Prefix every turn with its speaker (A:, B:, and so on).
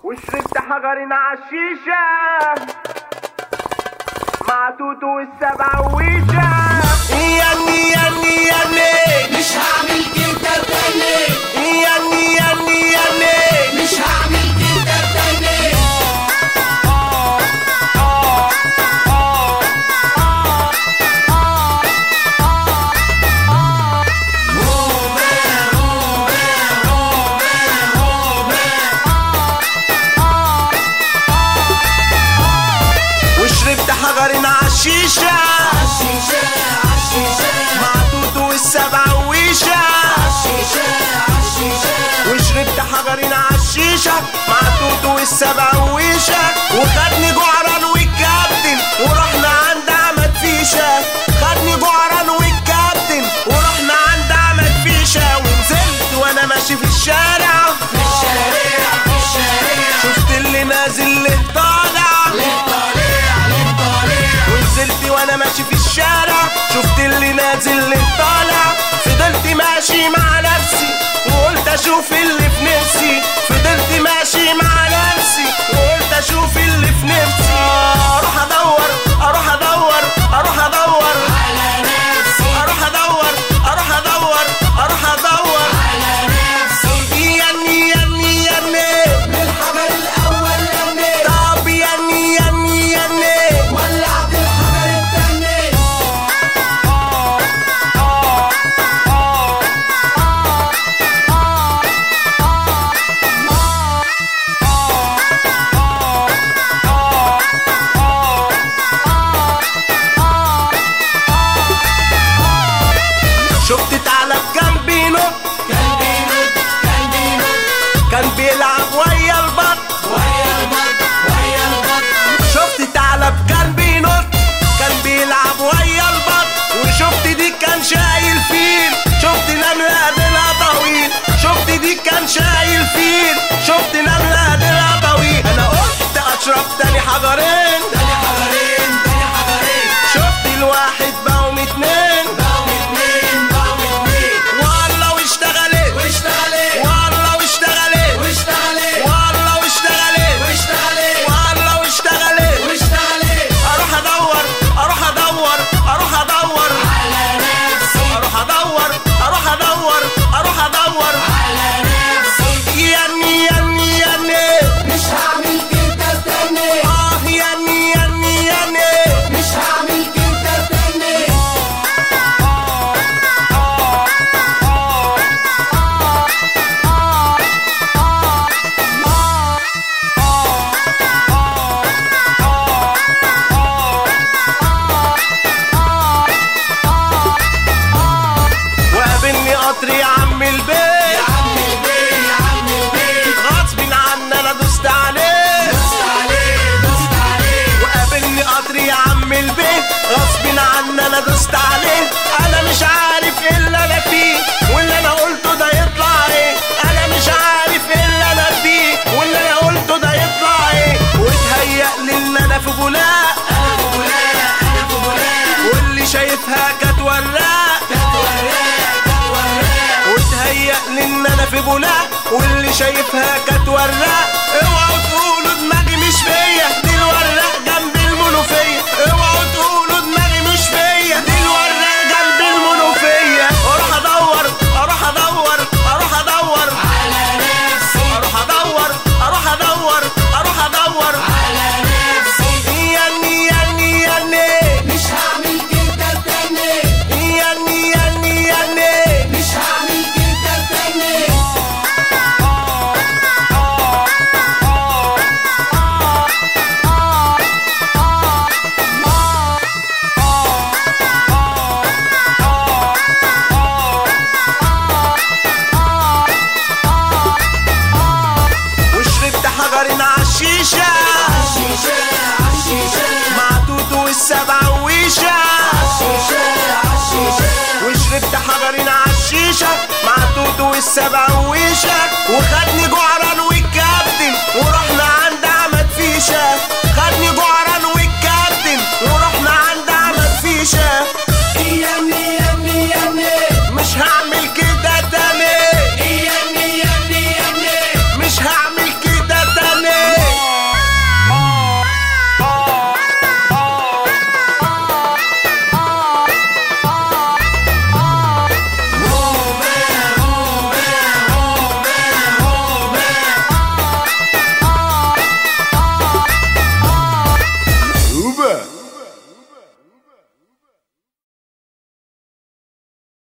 A: وشربت حجر عالشيشة مع توتو والسبع ويشة
B: ياني ياني ياني
C: مش هعمل كده تاني
B: ياني ياني ياني
C: مش هعمل كده تاني
B: وشربت حجر عالشيشة
C: عالشيشة عالشيشة
B: مع توتو والسبع ويشة
C: عالشيشة عالشيشة
B: وشربت حجر عالشيشة مع توتو والسبع ويشة وخدني جعران والكابتن ورحنا عند عمد فيشة خدني جعران والكابتن ورحنا عند عمد فيشة ونزلت وانا ماشي في الشارع
C: في الشارع في الشارع
B: شفت اللي نازل اللي طالع
C: للطريق للطريق
B: ونزلت وانا ماشي في الشارع شفت اللي نازل اللي طالع فضلت ماشي مع نفسي وقلت اشوف اللي في نفسي فضلت ماشي مع نفسي وقلت اشوف اللي في نفسي اروح ادور اروح ادور اروح ادور
C: على نفسي
B: اروح ادور اروح ادور اروح ادور
C: على نفسي
B: ياني ياني ياني
C: من الحجر الأول لمي
B: طب ياني ياني ياني
C: ولعت الحجر التاني
B: شفت ثعلب كان بينط
C: قلبي نط قلبي نط
B: كان بيلعب ويا البط
C: ويا البط ويا البط
B: شفت ثعلب كان بينط كان بيلعب ويا البط وشفت دي كان شايل فيل شفت نملة ديلها طويل شفت دي كان شايل فيل شفت نملة ديلها طويل انا قلت اشرب تاني حجرين
C: تاني حجرين تاني حجرين
B: شفت الواحد بقوا اتنين
C: بقوا اتنين بقوا اتنين
B: والله واشتغلت
C: واشتغلت
B: والله واشتغلت
C: واشتغلت
B: والله واشتغلت
C: واشتغلت
B: والله واشتغلت
C: واشتغلت
B: اروح ادور اروح ادور اروح ادور
C: على نفسي
B: اروح ادور اروح ادور اروح ادور
C: على نفسي
B: ياني ياني ياني
C: مش هعمل كده تاني
B: اه ياني ياني ياني
C: مش هعمل كده تاني
B: وقابلني قطر يا عم
C: يا
B: البيت
C: عم البيت يا عم البيت
B: غصب عني انا دوست عليه
C: دوست عليه دوست عليه
B: وقابلني قطر يا عم البيت غصب عني انا دوست عليه انا مش عارف ايه اللي انا فيه واللي انا قلته ده يطلع ايه انا مش عارف ايه اللي انا فيه واللي انا قلته ده يطلع ايه وتهيأ لي ان انا في بولاق
C: انا في بولاق انا في بولاق
B: واللي شايفها كانت وراق
C: كانت وراق كانت وراق
B: وتهيأ لي ان انا في بولاق واللي شايفها كانت وراق اوعوا تقولوا دماغي مش فيا دي الوراق جنب المنوفية اوعوا تقولوا دماغي مش فيا دي الوراق جنب المنوفية اروح ادور اروح ادور اروح ادور
C: على نفسي
B: اروح ادور اروح ادور اروح ادور
C: على نفسي
B: ياني ياني ياني
C: مش هعمل كده تاني
B: ياني ياني ياني
C: مش هعمل كده تاني
B: وشربت حجر عالشيشة
C: عالشيشة عالشيشة
B: مع توتو والسبع ويشة
C: عالشيشة عالشيشة
B: وشربت حجر عالشيشة مع توتو والسبع ويشة وخدني جعران